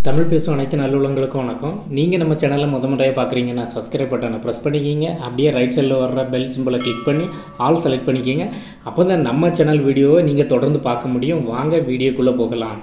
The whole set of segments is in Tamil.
தமிழ் பேசும் அனைத்து நல்லுள்ளங்களுக்கும் வணக்கம் நீங்கள் நம்ம சேனலை முத முறையாக பார்க்குறீங்கன்னா சப்ஸ்கிரைப் பட்டனை ப்ரெஸ் பண்ணிக்கிங்க அப்படியே ரைட் சைடில் வர்ற பெல் சிம்பிளை கிளிக் பண்ணி ஆல் செலக்ட் பண்ணிக்கிங்க அப்போ தான் நம்ம சேனல் வீடியோவை நீங்கள் தொடர்ந்து பார்க்க முடியும் வாங்க வீடியோக்குள்ளே போகலாம்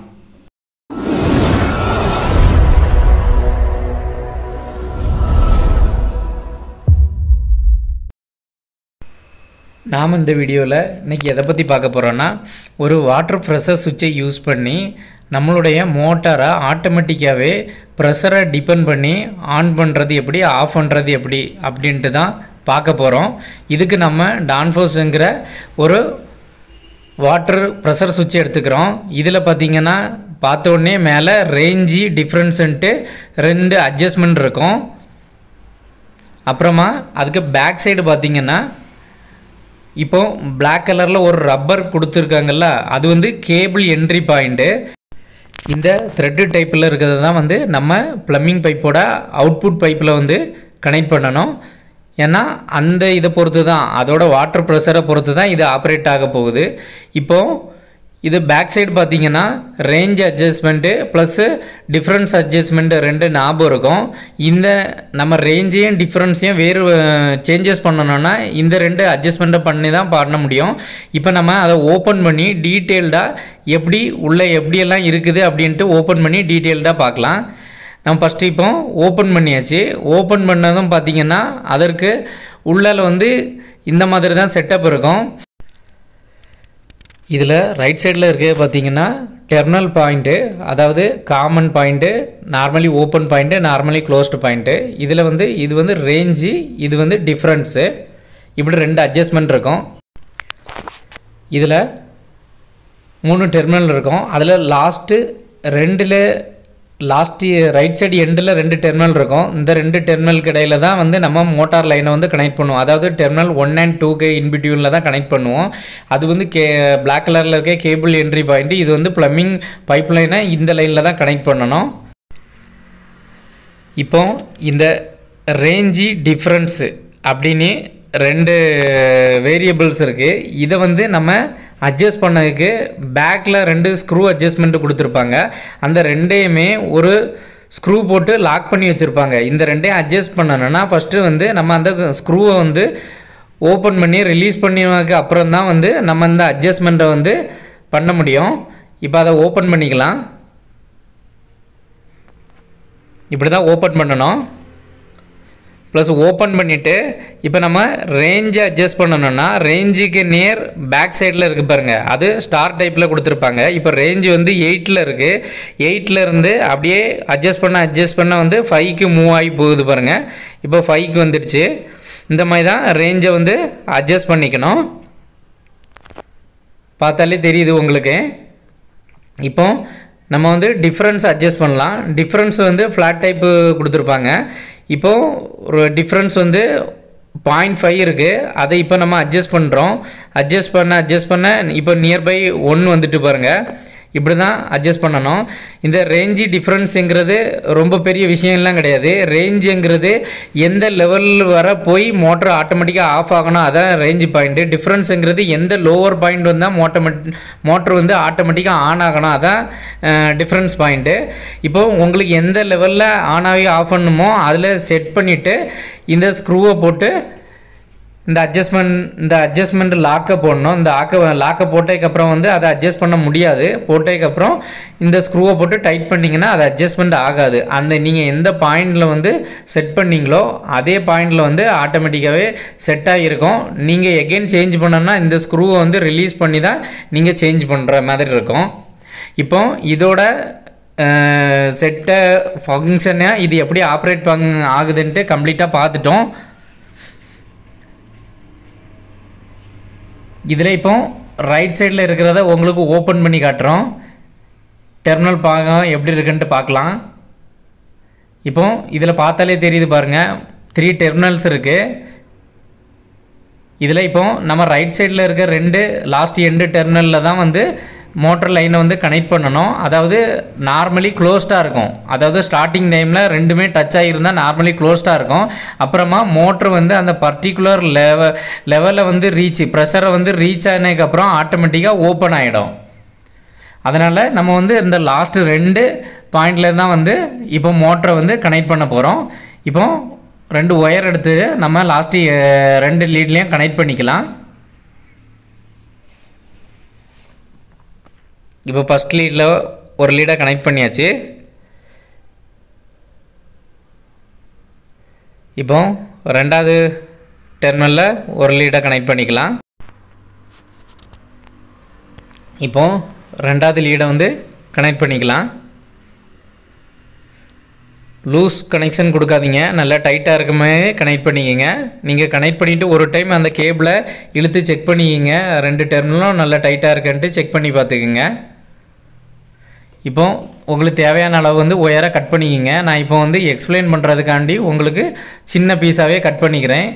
நாம் இந்த வீடியோவில் இன்றைக்கி எதை பற்றி பார்க்க போகிறோன்னா ஒரு வாட்டர் ப்ரெஷர் சுவிட்சை யூஸ் பண்ணி நம்மளுடைய மோட்டாரை ஆட்டோமேட்டிக்காகவே ப்ரெஷரை டிபெண்ட் பண்ணி ஆன் பண்ணுறது எப்படி ஆஃப் பண்ணுறது எப்படி அப்படின்ட்டு தான் பார்க்க போகிறோம் இதுக்கு நம்ம டான்ஃபோஸுங்கிற ஒரு வாட்டர் ப்ரெஷர் சுவிட்ச் எடுத்துக்கிறோம் இதில் பார்த்தீங்கன்னா பார்த்த உடனே மேலே ரேஞ்சி டிஃப்ரென்ஸுன்ட்டு ரெண்டு அட்ஜஸ்ட்மெண்ட் இருக்கும் அப்புறமா அதுக்கு பேக் சைடு பார்த்தீங்கன்னா இப்போ பிளாக் கலரில் ஒரு ரப்பர் கொடுத்துருக்காங்கல்ல அது வந்து கேபிள் என்ட்ரி பாயிண்ட்டு இந்த த்ரெட்டு டைப்பில் இருக்கிறது தான் வந்து நம்ம ப்ளம்பிங் பைப்போட அவுட்புட் பைப்பில் வந்து கனெக்ட் பண்ணணும் ஏன்னா அந்த இதை பொறுத்து தான் அதோட வாட்டர் ப்ரெஷரை பொறுத்து தான் இது ஆப்ரேட் ஆக போகுது இப்போது இது பேக் சைடு பார்த்தீங்கன்னா range adjustment plus difference adjustment ரெண்டு ஞாபகம் இருக்கும் இந்த நம்ம ரேஞ்சையும் டிஃப்ரென்ஸையும் வேறு சேஞ்சஸ் பண்ணணும்னா இந்த ரெண்டு அட்ஜஸ்ட்மெண்ட்டை பண்ணி தான் பண்ண முடியும் இப்போ நம்ம அதை ஓப்பன் பண்ணி டீட்டெயில்டாக எப்படி உள்ளே எப்படியெல்லாம் இருக்குது அப்படின்ட்டு ஓப்பன் பண்ணி டீட்டெயில்டாக பார்க்கலாம் நம்ம ஃபஸ்ட்டு இப்போ ஓப்பன் பண்ணியாச்சு ஓப்பன் பண்ணதும் பார்த்தீங்கன்னா அதற்கு உள்ளால் வந்து இந்த மாதிரி தான் செட்டப் இருக்கும் இதில் ரைட் சைடில் இருக்கிறது பார்த்தீங்கன்னா டெர்மினல் பாயிண்ட்டு அதாவது common point normally open point normally closed point இதில் வந்து இது வந்து ரேஞ்சு இது வந்து டிஃப்ரென்ஸு இப்படி ரெண்டு அட்ஜஸ்ட்மெண்ட் இருக்கும் இதில் மூணு டெர்மினல் இருக்கும் அதில் லாஸ்ட்டு ரெண்டில் லாஸ்ட்டு ரைட் சைடு எண்டில் ரெண்டு டெர்மினல் இருக்கும் இந்த ரெண்டு டெர்மினலுக்கு இடையில தான் வந்து நம்ம மோட்டார் லைனை வந்து கனெக்ட் பண்ணுவோம் அதாவது டெர்மினல் ஒன் அண்ட் டூக்கு இன்பிட்யூனில் தான் கனெக்ட் பண்ணுவோம் அது வந்து கே பிளாக் கலரில் இருக்க கேபிள் என்ட்ரி பாயிண்ட் இது வந்து ப்ளம்பிங் பைப் லைனை இந்த லைனில் தான் கனெக்ட் பண்ணணும் இப்போ இந்த ரேஞ்சி டிஃப்ரென்ஸு அப்படின்னு ரெண்டு வேரியபிள்ஸ் இருக்குது இதை வந்து நம்ம அட்ஜஸ்ட் பண்ணதுக்கு பேக்கில் ரெண்டு ஸ்க்ரூ அட்ஜஸ்ட்மெண்ட்டு கொடுத்துருப்பாங்க அந்த ரெண்டையுமே ஒரு ஸ்க்ரூ போட்டு லாக் பண்ணி வச்சுருப்பாங்க இந்த ரெண்டையும் அட்ஜஸ்ட் பண்ணணும்னா ஃபஸ்ட்டு வந்து நம்ம அந்த ஸ்க்ரூவை வந்து ஓப்பன் பண்ணி ரிலீஸ் பண்ணினதுக்கு அப்புறம் தான் வந்து நம்ம இந்த அட்ஜஸ்ட்மெண்ட்டை வந்து பண்ண முடியும் இப்போ அதை ஓப்பன் பண்ணிக்கலாம் இப்படி தான் ஓப்பன் பண்ணணும் ப்ளஸ் ஓப்பன் பண்ணிவிட்டு இப்போ நம்ம ரேஞ்சை அட்ஜஸ்ட் பண்ணணும்னா ரேஞ்சுக்கு நியர் பேக் சைடில் இருக்குது பாருங்கள் அது ஸ்டார் டைப்பில் கொடுத்துருப்பாங்க இப்போ ரேஞ்சு வந்து எயிட்டில் இருக்குது எயிட்டில் இருந்து அப்படியே அட்ஜஸ்ட் பண்ண அட்ஜஸ்ட் பண்ண வந்து ஃபைவ்க்கு மூவ் ஆகி போகுது பாருங்கள் இப்போ ஃபைவ்க்கு வந்துடுச்சு இந்த மாதிரி தான் ரேஞ்சை வந்து அட்ஜஸ்ட் பண்ணிக்கணும் பார்த்தாலே தெரியுது உங்களுக்கு இப்போ நம்ம வந்து டிஃப்ரென்ஸ் அட்ஜஸ்ட் பண்ணலாம் டிஃப்ரென்ஸ் வந்து ஃப்ளாட் டைப்பு கொடுத்துருப்பாங்க இப்போது ஒரு டிஃப்ரென்ஸ் வந்து பாயிண்ட் ஃபைவ் இருக்குது அதை இப்போ நம்ம அட்ஜஸ்ட் பண்ணுறோம் அட்ஜஸ்ட் பண்ண அட்ஜஸ்ட் பண்ண இப்போ நியர்பை ஒன் வந்துட்டு பாருங்கள் இப்படி தான் அட்ஜஸ்ட் பண்ணணும் இந்த ரேஞ்சு டிஃப்ரென்ஸுங்கிறது ரொம்ப பெரிய விஷயம்லாம் கிடையாது ரேஞ்சுங்கிறது எந்த லெவல் வர போய் மோட்டர் ஆட்டோமேட்டிக்காக ஆஃப் ஆகணும் அதான் ரேஞ்சு பாயிண்ட்டு டிஃப்ரென்ஸுங்கிறது எந்த லோவர் பாயிண்ட் வந்தால் மோட்டோமேட் மோட்டர் வந்து ஆட்டோமேட்டிக்காக ஆன் ஆகணும் அதான் டிஃப்ரென்ஸ் பாயிண்ட்டு இப்போ உங்களுக்கு எந்த லெவலில் ஆன் ஆகி ஆஃப் பண்ணணுமோ அதில் செட் பண்ணிவிட்டு இந்த ஸ்க்ரூவை போட்டு இந்த அட்ஜஸ்ட்மெண்ட் இந்த அட்ஜஸ்ட்மெண்ட் லாக்கை போடணும் இந்த ஆக்க லாக்கை போட்டதுக்கப்புறம் வந்து அதை அட்ஜஸ்ட் பண்ண முடியாது போட்டதுக்கப்புறம் இந்த ஸ்க்ரூவை போட்டு டைட் பண்ணிங்கன்னா அது அட்ஜஸ்ட்மெண்ட் ஆகாது அந்த நீங்கள் எந்த பாயிண்டில் வந்து செட் பண்ணீங்களோ அதே பாயிண்டில் வந்து ஆட்டோமேட்டிக்காகவே செட் ஆகிருக்கும் நீங்கள் எகெயின் சேஞ்ச் பண்ணோன்னா இந்த ஸ்க்ரூவை வந்து ரிலீஸ் பண்ணி தான் நீங்கள் சேஞ்ச் பண்ணுற மாதிரி இருக்கும் இப்போ இதோட செட்டை ஃபங்க்ஷனை இது எப்படி ஆப்ரேட் பங் ஆகுதுன்ட்டு கம்ப்ளீட்டாக பார்த்துட்டோம் இதில் இப்போ ரைட் சைடில் இருக்கிறத உங்களுக்கு ஓப்பன் பண்ணி காட்டுறோம் டெர்மினல் பாகம் எப்படி இருக்குன்ட்டு பார்க்கலாம் இப்போ இதில் பார்த்தாலே தெரியுது பாருங்கள் த்ரீ டெர்மினல்ஸ் இருக்குது இதில் இப்போ நம்ம ரைட் சைடில் இருக்க ரெண்டு லாஸ்ட் எண்டு டெர்மினலில் தான் வந்து மோட்டர் லைனை வந்து கனெக்ட் பண்ணணும் அதாவது நார்மலி க்ளோஸ்டாக இருக்கும் அதாவது ஸ்டார்டிங் டைமில் ரெண்டுமே டச் ஆகியிருந்தால் நார்மலி க்ளோஸ்டாக இருக்கும் அப்புறமா மோட்ரு வந்து அந்த பர்டிகுலர் லெவ லெவலில் வந்து ரீச் ப்ரெஷரை வந்து ரீச் ஆனதுக்கப்புறம் ஆட்டோமேட்டிக்காக ஓப்பன் ஆகிடும் அதனால் நம்ம வந்து இந்த லாஸ்ட்டு ரெண்டு பாயிண்டில் தான் வந்து இப்போ மோட்டரை வந்து கனெக்ட் பண்ண போகிறோம் இப்போ ரெண்டு ஒயர் எடுத்து நம்ம லாஸ்ட்டு ரெண்டு லீட்லேயும் கனெக்ட் பண்ணிக்கலாம் இப்போ ஃபஸ்ட் லீடில் ஒரு லீடை கனெக்ட் பண்ணியாச்சு இப்போ ரெண்டாவது டெர்மினலில் ஒரு லீடை கனெக்ட் பண்ணிக்கலாம் இப்போ ரெண்டாவது லீடை வந்து கனெக்ட் பண்ணிக்கலாம் லூஸ் கனெக்ஷன் கொடுக்காதீங்க நல்லா டைட்டாக இருக்குமே கனெக்ட் பண்ணிக்கங்க நீங்கள் கனெக்ட் பண்ணிவிட்டு ஒரு டைம் அந்த கேபிளை இழுத்து செக் பண்ணிக்கிங்க ரெண்டு டெர்மினலும் நல்லா டைட்டாக இருக்குன்ட்டு செக் பண்ணி பார்த்துக்குங்க இப்போ உங்களுக்கு தேவையான அளவு வந்து ஒயரை கட் பண்ணிக்கிங்க நான் இப்போ வந்து எக்ஸ்பிளைன் பண்ணுறதுக்காண்டி உங்களுக்கு சின்ன பீஸாகவே கட் பண்ணிக்கிறேன்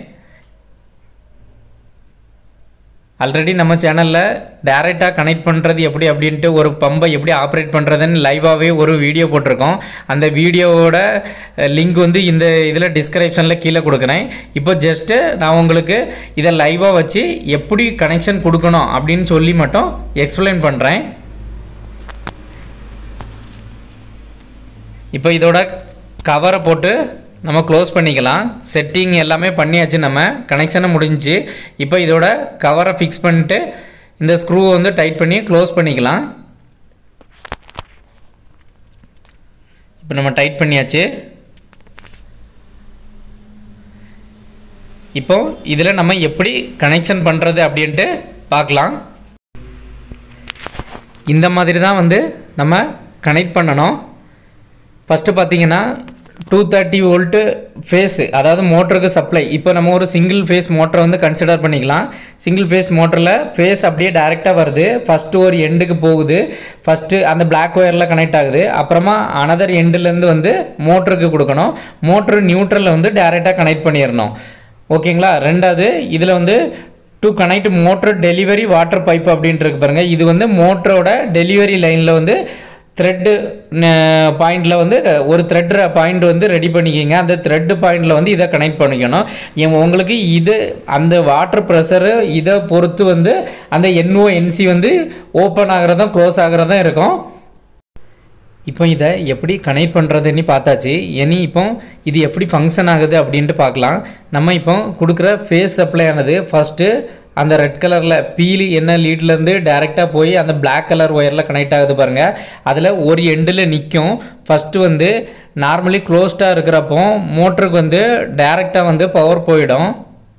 ஆல்ரெடி நம்ம சேனலில் டேரெக்டாக கனெக்ட் பண்ணுறது எப்படி அப்படின்ட்டு ஒரு பம்பை எப்படி ஆப்ரேட் பண்ணுறதுன்னு லைவாகவே ஒரு வீடியோ போட்டிருக்கோம் அந்த வீடியோவோட லிங்க் வந்து இந்த இதில் டிஸ்கிரிப்ஷனில் கீழே கொடுக்குறேன் இப்போ ஜஸ்ட்டு நான் உங்களுக்கு இதை லைவாக வச்சு எப்படி கனெக்ஷன் கொடுக்கணும் அப்படின்னு சொல்லி மட்டும் எக்ஸ்பிளைன் பண்ணுறேன் இப்போ இதோட கவரை போட்டு நம்ம க்ளோஸ் பண்ணிக்கலாம் செட்டிங் எல்லாமே பண்ணியாச்சு நம்ம கனெக்ஷனை முடிஞ்சு இப்போ இதோட கவரை ஃபிக்ஸ் பண்ணிட்டு இந்த ஸ்க்ரூவை வந்து டைட் பண்ணி க்ளோஸ் பண்ணிக்கலாம் இப்போ நம்ம டைட் பண்ணியாச்சு இப்போ இதில் நம்ம எப்படி கனெக்ஷன் பண்ணுறது அப்படின்ட்டு பார்க்கலாம் இந்த மாதிரி தான் வந்து நம்ம கனெக்ட் பண்ணணும் ஃபஸ்ட்டு பார்த்தீங்கன்னா டூ தேர்ட்டி வோல்ட்டு ஃபேஸு அதாவது மோட்டருக்கு சப்ளை இப்போ நம்ம ஒரு சிங்கிள் ஃபேஸ் மோட்டரை வந்து கன்சிடர் பண்ணிக்கலாம் சிங்கிள் ஃபேஸ் மோட்டரில் ஃபேஸ் அப்படியே டைரெக்டாக வருது ஃபஸ்ட்டு ஒரு எண்டுக்கு போகுது ஃபஸ்ட்டு அந்த பிளாக் ஒயரில் கனெக்ட் ஆகுது அப்புறமா அனதர் எண்டுலேருந்து வந்து மோட்டருக்கு கொடுக்கணும் மோட்ரு நியூட்ரலில் வந்து டைரெக்டாக கனெக்ட் பண்ணிடணும் ஓகேங்களா ரெண்டாவது இதில் வந்து to connect motor delivery water pipe அப்படின்ட்டு இருக்கு பாருங்கள் இது வந்து மோட்டரோட டெலிவரி லைனில் வந்து த்ரெட்டு பாயிண்டில் வந்து ஒரு த்ரெட் பாயிண்ட் வந்து ரெடி பண்ணிக்கிங்க அந்த த்ரெட்டு பாயிண்டில் வந்து இதை கனெக்ட் பண்ணிக்கணும் இவங்க உங்களுக்கு இது அந்த வாட்டர் ப்ரெஷரு இதை பொறுத்து வந்து அந்த என்ஓ என்சி வந்து ஓப்பன் ஆகிறதும் க்ளோஸ் ஆகிறதும் இருக்கும் இப்போ இதை எப்படி கனெக்ட் பண்ணுறதுன்னு பார்த்தாச்சு இனி இப்போ இது எப்படி ஃபங்க்ஷன் ஆகுது அப்படின்ட்டு பார்க்கலாம் நம்ம இப்போ கொடுக்குற ஃபேஸ் சப்ளை ஆனது ஃபஸ்ட்டு அந்த ரெட் கலரில் பீலி என்ன லீட்லேருந்து டேரெக்டாக போய் அந்த பிளாக் கலர் ஒயரில் கனெக்ட் ஆகுது பாருங்கள் அதில் ஒரு எண்டில் நிற்கும் ஃபஸ்ட்டு வந்து நார்மலி க்ளோஸ்டாக இருக்கிறப்போ மோட்டருக்கு வந்து டேரெக்டாக வந்து பவர் போயிடும்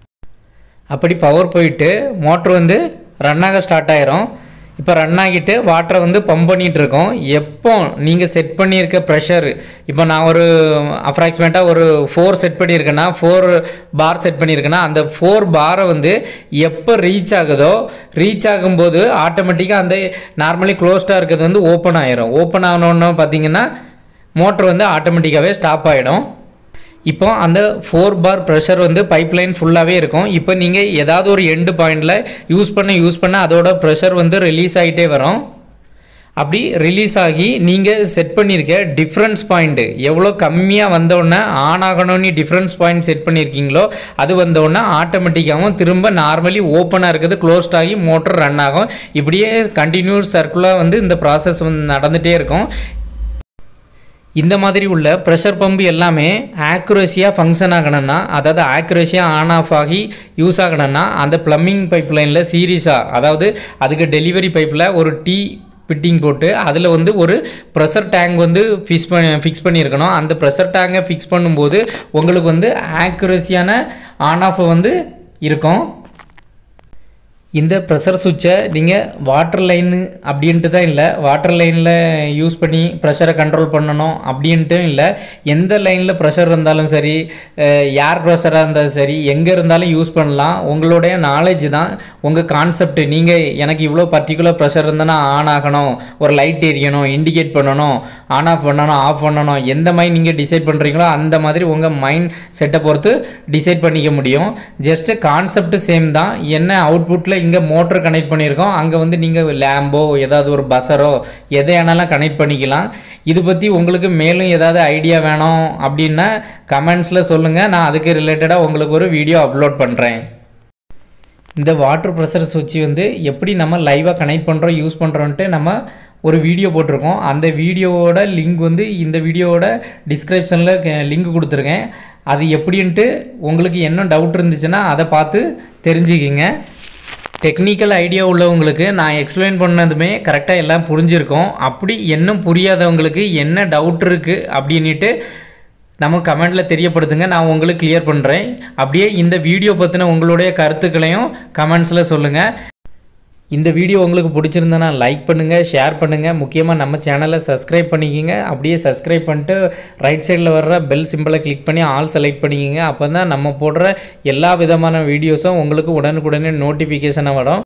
அப்படி பவர் போயிட்டு மோட்ரு வந்து ரன் ஆக ஸ்டார்ட் ஆயிரும் இப்போ ரன் ஆகிட்டு வாட்டரை வந்து பம்ப் பண்ணிகிட்டு இருக்கோம் எப்போ நீங்கள் செட் பண்ணியிருக்க ப்ரெஷர் இப்போ நான் ஒரு அப்ராக்சிமேட்டாக ஒரு ஃபோர் செட் பண்ணியிருக்கேன்னா ஃபோர் பார் செட் பண்ணியிருக்கேன்னா அந்த ஃபோர் பாரை வந்து எப்போ ரீச் ஆகுதோ ரீச் ஆகும்போது ஆட்டோமேட்டிக்காக அந்த நார்மலி க்ளோஸ்டாக இருக்கிறது வந்து ஓப்பன் ஆயிரும் ஓப்பன் ஆகணுன்னு பார்த்தீங்கன்னா மோட்ரு வந்து ஆட்டோமேட்டிக்காகவே ஸ்டாப் ஆகிடும் இப்போ அந்த ஃபோர் பார் ப்ரெஷர் வந்து பைப்லைன் ஃபுல்லாகவே இருக்கும் இப்போ நீங்கள் ஏதாவது ஒரு எண்டு பாயிண்டில் யூஸ் பண்ண யூஸ் பண்ண அதோட ப்ரெஷர் வந்து ரிலீஸ் ஆகிட்டே வரும் அப்படி ரிலீஸ் ஆகி நீங்கள் செட் பண்ணியிருக்க டிஃப்ரென்ஸ் பாயிண்ட்டு எவ்வளோ கம்மியாக வந்தோடனே ஆன் ஆகணும்னு டிஃப்ரென்ஸ் பாயிண்ட் செட் பண்ணியிருக்கீங்களோ அது வந்தோடனே ஆட்டோமேட்டிக்காகவும் திரும்ப நார்மலி ஓப்பனாக இருக்குது க்ளோஸ்ட் ஆகி மோட்டர் ரன் ஆகும் இப்படியே கண்டினியூஸ் சர்க்குலாக வந்து இந்த ப்ராசஸ் வந்து நடந்துகிட்டே இருக்கும் இந்த மாதிரி உள்ள ப்ரெஷர் பம்பு எல்லாமே ஆக்குரஸியாக ஃபங்க்ஷன் ஆகணும்னா அதாவது ஆக்குரஸியாக ஆன் ஆஃப் ஆகி யூஸ் ஆகணும்னா அந்த ப்ளம்பிங் பைப் லைனில் சீரியஸாக அதாவது அதுக்கு டெலிவரி பைப்பில் ஒரு டீ ஃபிட்டிங் போட்டு அதில் வந்து ஒரு ப்ரெஷர் டேங்க் வந்து ஃபிக்ஸ் பண்ணி ஃபிக்ஸ் பண்ணியிருக்கணும் அந்த ப்ரெஷர் டேங்கை ஃபிக்ஸ் பண்ணும்போது உங்களுக்கு வந்து ஆக்குரஸியான ஆன் ஆஃப் வந்து இருக்கும் இந்த ப்ரெஷர் சுவிட்சை நீங்கள் வாட்டர் லைனு அப்படின்ட்டு தான் இல்லை வாட்டர் லைனில் யூஸ் பண்ணி ப்ரெஷரை கண்ட்ரோல் பண்ணணும் அப்படின்ட்டு இல்லை எந்த லைனில் ப்ரெஷர் இருந்தாலும் சரி ஏர் ப்ரெஷராக இருந்தாலும் சரி எங்கே இருந்தாலும் யூஸ் பண்ணலாம் உங்களுடைய நாலேஜ் தான் உங்கள் கான்செப்ட் நீங்கள் எனக்கு இவ்வளோ பர்டிகுலர் ப்ரெஷர் இருந்தனா ஆன் ஆகணும் ஒரு லைட் எரியணும் இண்டிகேட் பண்ணணும் ஆன் ஆஃப் பண்ணணும் ஆஃப் பண்ணணும் எந்த மாதிரி நீங்கள் டிசைட் பண்ணுறீங்களோ அந்த மாதிரி உங்கள் மைண்ட் செட்டை பொறுத்து டிசைட் பண்ணிக்க முடியும் ஜஸ்ட்டு கான்செப்ட் சேம் தான் என்ன அவுட்புட்டில் இங்கே மோட்டர் கனெக்ட் பண்ணியிருக்கோம் அங்கே வந்து நீங்கள் லேம்போ ஏதாவது ஒரு பஸரோ எதை வேணாலும் கனெக்ட் பண்ணிக்கலாம் இது பற்றி உங்களுக்கு மேலும் ஏதாவது ஐடியா வேணும் அப்படின்னா கமெண்ட்ஸில் சொல்லுங்கள் நான் அதுக்கு ரிலேட்டடாக உங்களுக்கு ஒரு வீடியோ அப்லோட் பண்ணுறேன் இந்த வாட்டர் ப்ரெஷர் சுவிட்ச் வந்து எப்படி நம்ம லைவாக கனெக்ட் பண்ணுறோம் யூஸ் பண்ணுறோன்ட்டு நம்ம ஒரு வீடியோ போட்டிருக்கோம் அந்த வீடியோவோட லிங்க் வந்து இந்த வீடியோவோட டிஸ்கிரிப்ஷனில் லிங்க் கொடுத்துருக்கேன் அது எப்படின்ட்டு உங்களுக்கு என்ன டவுட் இருந்துச்சுன்னா அதை பார்த்து தெரிஞ்சுக்கிங்க டெக்னிக்கல் ஐடியா உள்ளவங்களுக்கு நான் எக்ஸ்பிளைன் பண்ணதுமே கரெக்டாக எல்லாம் புரிஞ்சிருக்கோம் அப்படி இன்னும் புரியாதவங்களுக்கு என்ன டவுட் இருக்குது அப்படின்ட்டு நம்ம கமெண்ட்டில் தெரியப்படுத்துங்க நான் உங்களுக்கு கிளியர் பண்ணுறேன் அப்படியே இந்த வீடியோ பற்றின உங்களுடைய கருத்துக்களையும் கமெண்ட்ஸில் சொல்லுங்கள் இந்த வீடியோ உங்களுக்கு பிடிச்சிருந்தனா லைக் பண்ணுங்கள் ஷேர் பண்ணுங்கள் முக்கியமாக நம்ம சேனலை சப்ஸ்கிரைப் பண்ணிக்கிங்க அப்படியே சப்ஸ்கிரைப் பண்ணிட்டு ரைட் சைடில் வர்ற பெல் சிம்பிளை கிளிக் பண்ணி ஆல் செலக்ட் பண்ணிக்கிங்க அப்போ தான் நம்ம போடுற எல்லா விதமான வீடியோஸும் உங்களுக்கு உடனுக்குடனே நோட்டிஃபிகேஷனாக வரும்